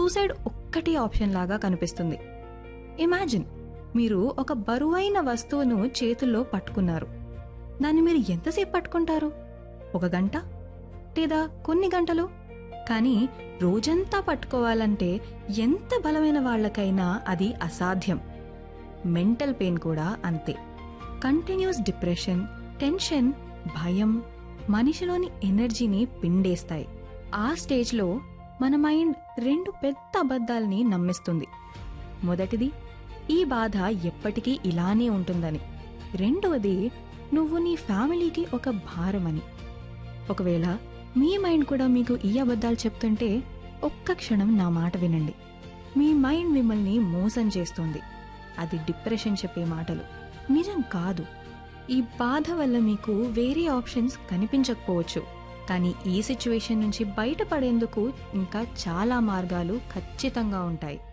suicide ఒక్కటి option లాగా కనిపిస్తుంది ఇమాజిన్ మీరు ఒక బరువైన వస్తువును చేతుల్లో పట్టుకున్నారు దాన్ని మీరు ఎంతసేపు పట్టుకుంటారు ఒక గంట లేదా కొన్ని గంటలు కానీ రోజంతా పట్టుకోవాలంటే ఎంత బలమైన వాళ్ళకైనా అది అసాధ్యం మెంటల్ పెయిన్ కూడా అంతే కంటిన్యూస్ డిప్రెషన్ టెన్షన్ భయం మనిషిలోని ఎనర్జీని పిండేస్తాయి ఆ స్టేజ్లో మన మైండ్ రెండు పెద్ద అబద్ధాల్ని నమ్మిస్తుంది మొదటిది ఈ బాధ ఎప్పటికీ ఇలానే ఉంటుందని రెండవది నువ్వు నీ ఫ్యామిలీకి ఒక భారమని ఒకవేళ మీ మైండ్ కూడా మీకు ఈ అబద్ధాలు చెప్తుంటే ఒక్క క్షణం నా మాట వినండి మీ మైండ్ మిమ్మల్ని మోసం చేస్తుంది అది డిప్రెషన్ చెప్పే మాటలు నిజం కాదు ఈ బాధ వల్ల మీకు వేరే ఆప్షన్స్ కనిపించకపోవచ్చు కానీ ఈ సిచ్యువేషన్ నుంచి బయటపడేందుకు ఇంకా చాలా మార్గాలు ఖచ్చితంగా ఉంటాయి